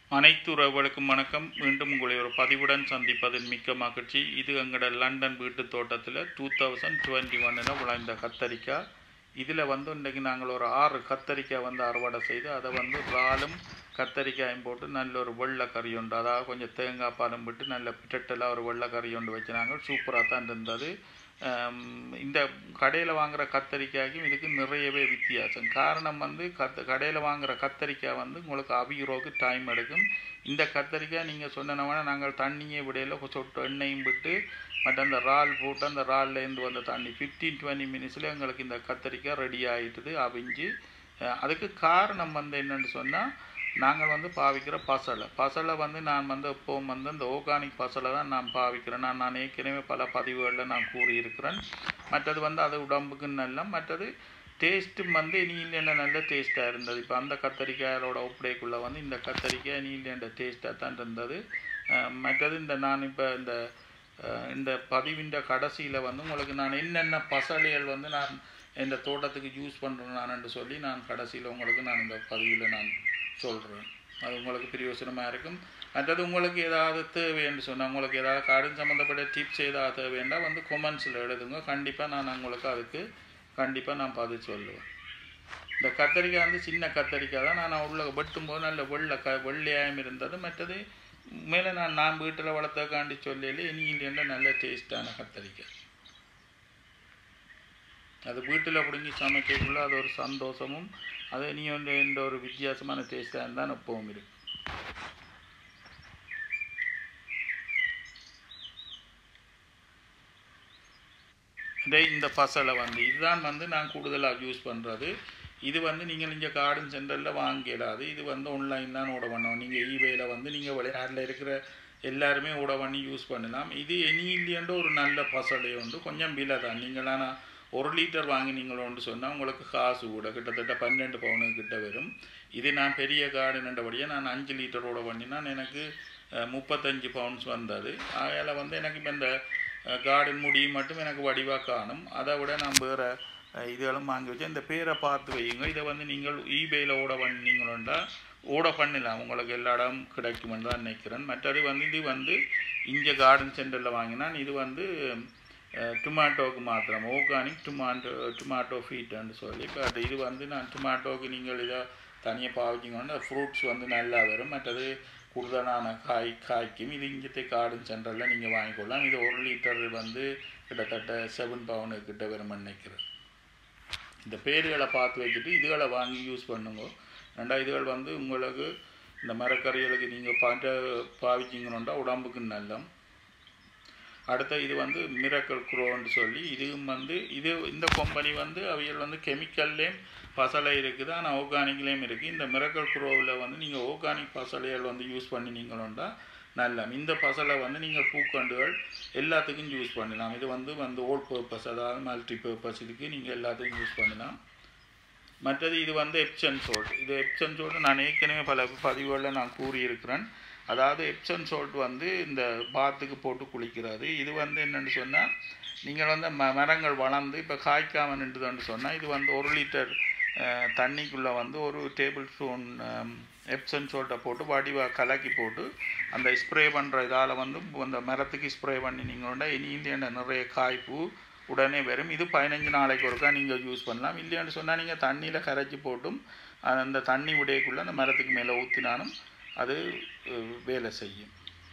அனைத்து உறவுகளுக்கும் வணக்கம் மீண்டும் உங்களை ஒரு பதிவுடன் சந்திப்பதில் மிக்க மகிழ்ச்சி இது எங்களோட லண்டன் வீட்டு தோட்டத்தில் டூ தௌசண்ட் டுவெண்ட்டி ஒன்னில் விளைந்த கத்தரிக்காய் இதில் வந்து இன்றைக்கு நாங்கள் ஒரு ஆறு கத்தரிக்காய் வந்து அறுவடை செய்து அதை வந்து இறாலும் கத்தரிக்காயும் போட்டு நல்ல ஒரு வெள்ளை கறி உண்டு அதாவது கொஞ்சம் தேங்காய் பாலும் விட்டு நல்ல பிட்டட்டெல்லாம் ஒரு வெள்ளை கறி உண்டு வச்சுனாங்க சூப்பராக தான் இருந்தது ஆம், இந்த கடையில் வாங்குற கத்தரிக்காய்க்கும் இதுக்கு நிறையவே வித்தியாசம் காரணம் வந்து கத்த கடையில் வாங்குற கத்தரிக்காய் வந்து உங்களுக்கு அவிகிறோக்கு டைம் எடுக்கும் இந்த கத்தரிக்காய் நீங்கள் சொன்னனவனா நாங்கள் தண்ணியே விடையில சொட்டு எண்ணெயும் விட்டு மற்ற அந்த இறால் போட்டு அந்த இறால்லேருந்து வந்த தண்ணி ஃபிஃப்டீன் டுவெண்ட்டி மினிட்ஸில் எங்களுக்கு இந்த கத்தரிக்காய் ரெடி ஆகிட்டுது அவிஞ்சு அஹ், அதுக்கு காரணம் வந்து என்னன்னு சொன்னால் நாங்கள் வந்து பாவிக்கிற பசலை பசலை வந்து நான் வந்து எப்போவும் வந்து இந்த ஆர்கானிக் பசலை தான் நான் பாவிக்கிறேன் நான் நான் ஏற்கனவே பல பதிவுகளில் நான் கூறியிருக்கிறேன் மற்றது வந்து அது உடம்புக்கு நல்ல மற்றது டேஸ்ட்டும் வந்து நீலெண்ண நல்ல டேஸ்ட்டாக இருந்தது இப்போ அந்த கத்தரிக்காயோட ஒப்படைக்குள்ளே வந்து இந்த கத்தரிக்காய் நீலெண்ட டேஸ்ட்டாக தான் இருந்தது அஹ் மற்றது இந்த நான் இப்போ இந்த அஹ் இந்த பதிவின் கடைசியில் வந்து உங்களுக்கு நான் என்னென்ன பசலைகள் வந்து நான் இந்த தோட்டத்துக்கு யூஸ் பண்ணுறேன் நான் சொல்லி நான் கடைசியில் உங்களுக்கு நான் இந்த பதிவில் நான் சொல்கிறேன் அது உங்களுக்கு பிரயோசனமாக இருக்கும் மற்றது உங்களுக்கு ஏதாவது தேவைன்னு சொன்னால் உங்களுக்கு ஏதாவது கார்டன் சம்மந்தப்பட்ட டிப்ஸ் ஏதாவது தேவைன்னா வந்து கொமெண்ட்ஸில் எழுதுங்க கண்டிப்பாக நான் உங்களுக்கு அதுக்கு கண்டிப்பாக நான் பதில் சொல்லுவேன் இந்த கத்தரிக்காய் வந்து சின்ன கத்தரிக்காய் தான் நான் உள்ள வெட்டும்போது நல்ல வெள்ளை க வெள்ளையாயம் இருந்தது மற்றது மேலே நான் நான் வீட்டில் வளர்த்தக்காண்டி சொல்லல இனி இல்லைன்னா நல்ல டேஸ்டான கத்தரிக்காய் அது வீட்டில் பிடுங்கி சமைக்கக்குள்ள அது ஒரு சந்தோஷமும் அது நீ வந்து எந்த ஒரு வித்தியாசமான டேஸ்டாக இருந்தால் எப்பவும் இருக்கு இதே இந்த பசலை வந்து இதுதான் வந்து நான் கூடுதலாக யூஸ் பண்ணுறது இது வந்து நீங்கள் இங்கே கார்டன் சென்டரில் வாங்கிடாது இது வந்து ஆன்லைன் தான் ஓட பண்ணோம் நீங்கள் ஈவேயில் வந்து நீங்கள் வெளிநாட்டில் இருக்கிற எல்லாருமே ஓட பண்ணி யூஸ் பண்ணலாம் இது எனி இல்லையன்ற ஒரு நல்ல பசலை உண்டு கொஞ்சம் விலை தான் நீங்களான ஒரு லிட்டர் வாங்கினீங்களோன்னு சொன்னால் உங்களுக்கு காசு கூட கிட்டத்தட்ட பன்னெண்டு பவுனு கிட்ட வரும் இது நான் பெரிய கார்டுன்றபடியாக நான் அஞ்சு லிட்டரோட பண்ணினால் எனக்கு அஹ், முப்பத்தஞ்சு பவுண்ட்ஸ் வந்தது அதில் வந்து எனக்கு இப்போ இந்த கார்டன் முடி மட்டும் எனக்கு வடிவாக காணும் அதை விட நான் வேறு இதெல்லாம் வாங்கி வச்சு இந்த பேரை பார்த்து வையுங்க இதை வந்து நீங்கள் ஈபேயில் ஓட பண்ணீங்களா ஓட பண்ணலாம் உங்களுக்கு எல்லா இடம் கிடைக்குமென்னு தான் நினைக்கிறேன் மற்றது வந்து இது வந்து இங்கே கார்டன் சென்டரில் வாங்கினா இது வந்து டொமேட்டோவுக்கு மாத்திரம் ஆர்கானிக் டொமாட்டோ டொமேட்டோ ஃபீட்டுன்னு சொல்லி பட் இது வந்து நான் டொமேட்டோவுக்கு நீங்கள் இதை தனியாக பாவிச்சிங்கன்னா ஃப்ரூட்ஸ் வந்து நல்லா வரும் மற்றது கூடுதலான காய் காய்க்கும் இது இங்கത്തെ கார்டன் சென்டரில் நீங்கள் வாங்கிக்கொள்ளலாம் இது ஒரு லிட்டர் வந்து கிட்டத்தட்ட செவன் பவுனு கிட்ட வரும்னு நினைக்கிறேன் இந்த பேர்களை பார்த்து வச்சுட்டு இதுகளை வாங்கி யூஸ் பண்ணுங்க ரெண்டா இதுகள் வந்து உங்களுக்கு இந்த மரக்கறிகளுக்கு நீங்கள் பாட்ட பாவிச்சிங்கணுண்டா உடம்புக்கு நல்லம் அடுத்த இது வந்து மிரக்கல் குரோன்னு சொல்லி இதுவும் வந்து இது இந்த கம்பெனி வந்து அவைகள் வந்து கெமிக்கல்லேயும் பசலை இருக்குது ஆனால் ஆர்கானிக்லேயும் இருக்குது இந்த மிரக்கல் குரோவில் வந்து நீங்கள் ஆர்கானிக் பசலைகள் வந்து யூஸ் பண்ணினீங்களா நல்ல இந்த பசலை வந்து நீங்கள் பூக்கண்டுகள் எல்லாத்துக்கும் யூஸ் பண்ணலாம் இது வந்து வந்து ஓல் பர்பஸ் அதாவது மல்டி பர்பஸ் இதுக்கு நீங்கள் எல்லாத்துக்கும் யூஸ் பண்ணலாம் மற்றது இது வந்து எப்சன் சோல்ட் இது எப்சன் சோல்ட் நான் ஏற்கனவே பல பதிவுகளில் நான் கூறியிருக்கிறேன் அதாவது எப்சன் சோல்ட் வந்து இந்த பாத்துக்கு போட்டு குளிக்கிறது இது வந்து என்னென்னு சொன்னால் நீங்கள் வந்து ம மரங்கள் வளர்ந்து இப்போ காய்க்காமல் நின்றுதுன்னு சொன்னால் இது வந்து ஒரு லிட்டர் தண்ணிக்குள்ளே வந்து ஒரு டேபிள் ஸ்பூன் எப்சன் சோல்ட்டை போட்டு வடிவாக கலக்கி போட்டு அந்த ஸ்ப்ரே பண்ணுற இதால் வந்து அந்த மரத்துக்கு ஸ்ப்ரே பண்ணினீங்கன்னா இனி இல்லையான நிறைய காய்ப்பு உடனே வரும் இது பதினஞ்சு நாளைக்கு ஒருக்கா நீங்கள் யூஸ் பண்ணலாம் இல்லைன்னு சொன்னால் நீங்கள் தண்ணியில் கரைச்சி போட்டும் அந்த தண்ணி உடையக்குள்ளே அந்த மரத்துக்கு மேலே ஊற்றினாலும் அது அஹ், வேலை செய்யும்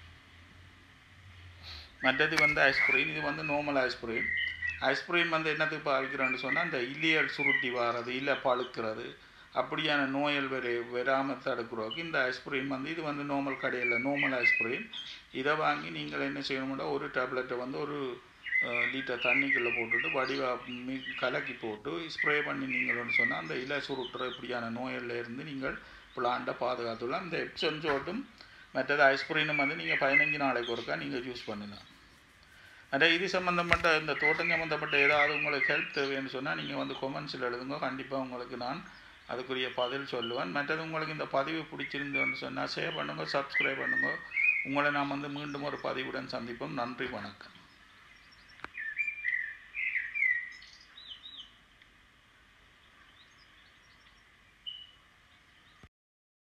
மற்றது வந்து ஐஸ்கிரீம் இது வந்து நார்மல் ஐஸ்கிரீம் ஐஸ்கிரீம் வந்து என்னத்துக்கு பாவிக்கிறோன்னு சொன்னால் இந்த இலியல் சுருட்டி வாரது இல்லை பழுக்கிறது அப்படியான நோயல் வெறு வராமல் தடுக்கிறோக்கு இந்த ஐஸ்கிரீம் வந்து இது வந்து நார்மல் கடையில் நார்மல் ஐஸ்கிரீம் இதை வாங்கி நீங்கள் என்ன செய்யணும்னா ஒரு டேப்லெட்டை வந்து ஒரு லிட்டர் தண்ணிக்குள்ளே போட்டுட்டு வடிவா மி கலக்கி போட்டு ஸ்ப்ரே பண்ணி நீங்கள்னு சொன்னால் அந்த இலை சுருட்டுற இப்படியான நோயல்ல இருந்து நீங்கள் பிளான்ட்டை பாதுகாத்துலாம் இந்த எப்சன் சோட்டும் மற்றது ஐஸ்கிரீனும் வந்து நீங்கள் பதினஞ்சு நாளைக்கு ஒருக்கா நீங்கள் யூஸ் பண்ணலாம் அதே இது சம்மந்தப்பட்ட இந்த தோட்டம் சம்மந்தப்பட்ட ஏதாவது உங்களுக்கு ஹெல்ப் தேவைன்னு சொன்னால் நீங்கள் வந்து கொமெண்ட்ஸில் எழுதுங்க கண்டிப்பாக உங்களுக்கு நான் அதுக்குரிய பதில் சொல்லுவேன் மற்றது உங்களுக்கு இந்த பதிவு பிடிச்சிருந்தோன்னு சொன்னால் ஷேர் பண்ணுங்கள் சப்ஸ்கிரைப் பண்ணுங்க உங்களை நாம் வந்து மீண்டும் ஒரு பதிவுடன் சந்திப்போம் நன்றி வணக்கம்